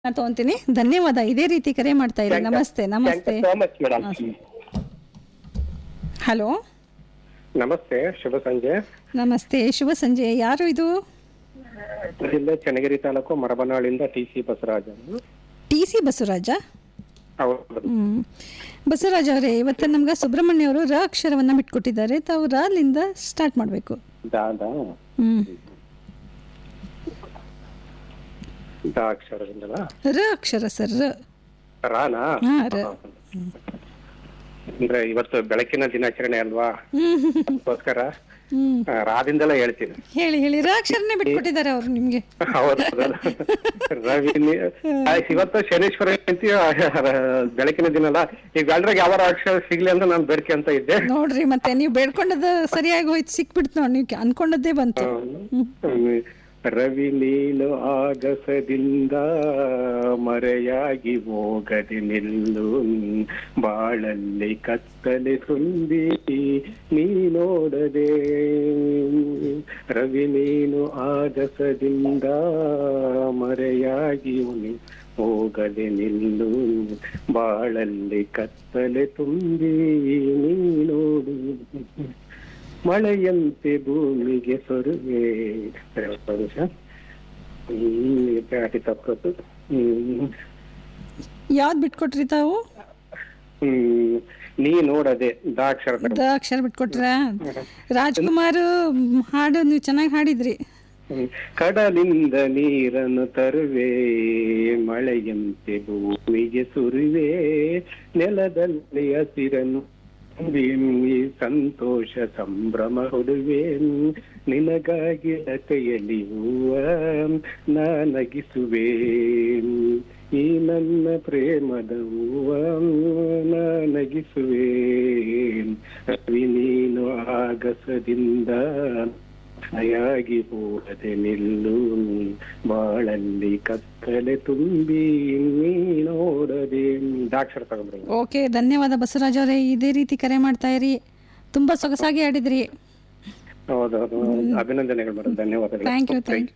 ನಾನು ತಗೊಂತೀನಿ ಧನ್ಯವಾದ ಇದೇ ರೀತಿ ಕರೆ ಮಾಡ್ತಾ ಇರಿ ನಮಸ್ತೆ ನಮಸ್ತೆ ಸೋ ಮಚ್ ಮೇಡಮ್ ಹಲೋ ನಮಸ್ತೆ ಶುಭ ಸಂಜೆ ನಮಸ್ತೆ ಶುಭ ಸಂಜೆ ಯಾರು ಇದು ಜಿಲ್ಲೆ ಚನ್ನಗಿರಿ ತಾಲೂಕು ಮರಬನಾಳಿಂದ T C Basavaraj T C Basavaraja ಹೌದು ಹ್ಮ್ ಬಸವರಾಜ್ ಅವರೇ ಇವತ್ತು ನಮ್ಗೆ ಸುಬ್ರಹ್ಮಣ್ಯ ಅವರು ರ ಅಕ್ಷರವನ್ನ ಬಿಟ್ಕೊಟ್ಟಿದ್ದಾರೆ ತಾವು ರಾಲಿಂದ ಸ್ಟಾರ್ಟ್ ಮಾಡಬೇಕು ದಾದ ಹ್ಮ್ ದ ಅಕ್ಷರದಿಂದಲ ರ ಅಕ್ಷರ ಸರ್ ರ ರಾನಾ ಹಾ ರ ಅಂದ್ರೆ ಇವತ್ತು ಬೆಳಕಿನ ದಿನಾಚರಣೆ ಅಲ್ವಾ ಹ್ಮ್ ಅದಕ್ಕೋಸ್ಕರ ಹ್ಮ್ ಆ, ರಾದಿಂದಲೇ ಹೇಳ್ತೀನಿ ಹೇಳಿ ಹೇಳಿ ರ ಅಕ್ಷರನೇ ಬಿಟ್ಕೊಟ್ಟಿದ್ದಾರೆ ಅವರು ನಿಮ್ಗೆ ಹೌದು ರವಿ ನೀ- ಆ, ಇವತ್ತು ಶನೇಶ್ವರ ಜಯಂತಿ ಆ, ಬೆಳಕಿನ ದಿನ ಅಲ್ಲ ಈಗ ಎಲ್ರಿಗೆ ಯಾವ ಅಕ್ಷರ ಸಿಗ್ಲಿ ಅಂತ ನಾನು ಬೇಡಿಕೆ ಅಂತ ಇದ್ದೆ ನೋಡ್ರಿ ಮತ್ತೆ ನೀವು ಬೇಡ್ಕೊಂಡದ್ದು ಸರಿಯಾಗಿ ಹೋಯ್ತು ಸಿಕ್ಬಿಡ್ತು ನೋಡಿ ನೀವು ಅನ್ಕೊಂಡದ್ದೇ ಬಂತು ಹ್ಮ್. ರವಿ ನೀನು ಆಗಸದಿಂದ ಮರೆಯಾಗಿ ಹೋಗದೆ ನಿಲ್ಲು ಬಾಳಲ್ಲಿ ಕತ್ತಲೆ ತುಂಬಿ ನೀ ನೋಡದೆ ರವಿ ನೀನು ಆಗಸದಿಂದ ಮರೆಯಾಗಿ ಉನಿ ಹೋಗದೆ ನಿಲ್ಲು ಬಾಳಲ್ಲಿ ಕತ್ತಲೆ ತುಂಬಿ ನೀ ನೋಡು ಮಳೆಯಂತೆ ಭೂಮಿಗೆ ಸೊರುವೆ ಅತಿ ತಪ್ಪದು ಹ್ಮ್ ಯಾವ್ದು ಬಿಟ್ಕೊಟ್ರಿ ತಾವು ಹ್ಮ್ ನೀ ನೋಡದೆ ದಾಕ್ಷರ ದ ಅಕ್ಷರ ಬಿಟ್ಕೊಟ್ರ ರಾಜ್ಕುಮಾರ್ ಮ್, ಹಾಡು ನೀವು ಚೆನ್ನಾಗಿ ಹಾಡಿದ್ರಿ ಕಡಲಿಂದ ನೀರನ್ನು ತರುವೆ ಮಳೆಯಂತೆ ಭೂಮಿಗೆ ಸುರುವೆ ನೆಲದಲ್ಲಿ ಹಸಿರನ್ನು ತುಂಬಿ ಸಂತೋಷ ಸಂಭ್ರಮ ಹೊಡುವೆ ನಿನಗಾಗಿ ಲತೆಯಲ್ಲಿ ಹೂವ ನಾನಗಿಸುವೆ ಈ ನನ್ನ ಪ್ರೇಮದ ಹೂವ ನಾನಗಿಸುವೆ ರವಿ ನೀನು ಆಗಸದಿಂದ ಹಯಾಗಿ ಹೋಗದೆ ನಿಲ್ಲು ಬಾಳಲ್ಲಿ ಕತ್ತಲೆ ತುಂಬಿ ನೀ ನೋಡದೆ ದಾಕ್ಷರ ತಗೊಂಡ್ರಿ ಓಕೆ ಧನ್ಯವಾದ ಬಸವರಾಜ್ ಅವರೇ ಇದೇ ರೀತಿ ಕರೆ ಮಾಡ್ತಾ ಇರಿ ತುಂಬಾ ಸೊಗಸಾಗಿ ಹಾಡಿದ್ರಿ ಹೌದೌದು ಅಭಿನಂದನೆಗಳು ಮೇಡಮ್ ಧನ್ಯವಾದಗಳು Thank you, thank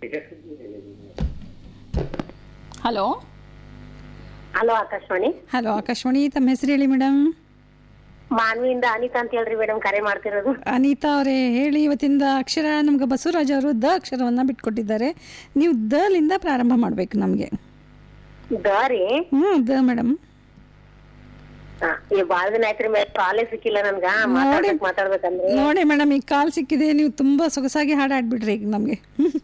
hello hello Akashvani hello Akashvani ತಮ್ಮ ಹೆಸರು ಹೇಳಿ ಮೇಡಮ್ ಮಾನ್ವಿಯಿಂದ ಅನಿತಾ ಅಂತ ಹೇಳ್ರಿ ಮೇಡಮ್ ಕರೆ ಮಾಡ್ತಿರೋದು ಅನಿತಾ ಅವರೇ ಹೇಳಿ ಇವತ್ತಿಂದ ಅಕ್ಷರ ನಮ್ಗೆ ಬಸವರಾಜ್ ಅವರು ದ ಅಕ್ಷರವನ್ನ ಬಿಟ್ಕೊಟ್ಟಿದ್ದಾರೆ ನೀವು ದಲಿಂದ ಪ್ರಾರಂಭ ಮಾಡಬೇಕು ನಮಗೆ ದಾರಿ ಹ್ಞೂ ದ ಮೇಡಮ್ ಆ, ಈ ಬಾಳ ದಿನ ಆಯ್ತ್ರಿ ಮೇಡಮ್ ಕಾಲೇ ಸಿಕ್ಕಿಲ್ಲ ನನ್ಗ ಮಾತಾಡ್ಬೇಕು ಮಾತಾಡ್ಬೇಕಂದ್ರೆ ನೋಡಿ ಮೇಡಮ್ ಈಗ ಕಾಲ್ ಸಿಕ್ಕಿದೆ ನೀವು ತುಂಬಾ ಸೊಗಸಾಗಿ ಹಾಡು ಹಾಡ್ಬಿಡ್ರಿ ಈಗ ನಮಗೆ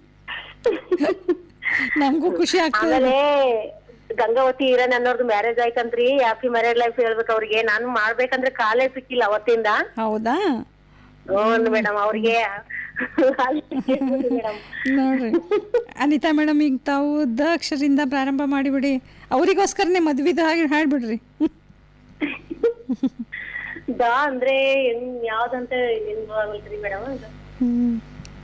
ನಮಗೂ ಖುಷಿ ಆಗ್ತದೆ ಆಮೇಲೆ ಗಂಗಾವತಿ ಈರನ್ ಅನ್ನೋರ್ದು ಮ್ಯಾರೇಜ್ ಆಯ್ತಂತ್ರಿ ಹ್ಯಾಪಿ ಮ್ಯಾರೇಜ್ ಲೈಫ್ ಹೇಳ್ಬೇಕು ಅವ್ರಿಗೆ ನಾನು ಮಾಡ್ಬೇಕಂದ್ರೆ ಕಾಲೇ ಸಿಕ್ಕಿಲ್ಲ ಅವತ್ತಿಂದ ಹೌದಾ ಹ್ಞೂ ಮೇಡಮ್ ಅವ್ರಿಗೆ ಮೇಡಮ್ ನೋಡ್ರಿ ಅನಿತಾ ಮೇಡಮ್ ಈಗ ತಾವು ದ ಅಕ್ಷರದಿಂದ ಪ್ರಾರಂಭ ಮಾಡಿಬಿಡಿ ಅವರಿಗೋಸ್ಕರನೇ ಮದ್ವಿದ ಹಾಗೆ ಹಾಡ್ಬಿಡ್ರಿ ದ ಅಂದ್ರೆ ಹೆಂಗ್ ಯಾವ್ದಂತ ಹೆಂಗ್ ಆಗಲ್ರಿ ಮೇಡಮ್ ಹ್ಮ್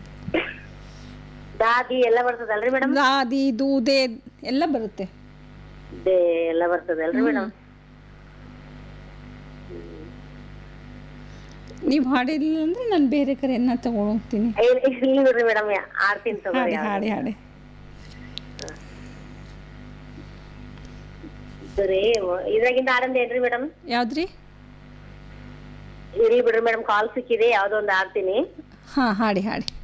ದಾದಿ ಎಲ್ಲ ಬರ್ತದಲ್ರಿ ಮೇಡಮ್ ಲಾದಿ ದೂದೆ ಎಲ್ಲ ಬರುತ್ತೆ ಎಲ್ಲ ಬರ್ತದಲ್ರಿ ಮೇಡಮ್ ನೀವು ಹಾಡಿಲ್ಲ ಅಂದ್ರೆ ನಾನು ಬೇರೆ ಕರೆಯನ್ನ ತಗೊಳ್ತೀನಿ ಇಲ್ಲಿ ನೋಡ್ರಿ ಮೇಡಮ್ ಆಡ್ತೀನಿ ತಗೋರಿ ಹಾಡಿ ಹಾಡಿ ಹಾಡಿ ಸರಿ ಇದ್ರಾಗಿಂದ ಆಡಂದ ಏನ್ರಿ ಮೇಡಮ್ ಯಾವ್ದ್ರಿ ಇರ್ಲಿ ಬಿಡ್ರಿ ಮೇಡಮ್ ಕಾಲ್ ಸಿಕ್ಕಿದೆ ಯಾವ್ದೋ ಒಂದ್ ಆಡ್ತೀನಿ ಹಾ ಹಾಡಿ ಹಾಡಿ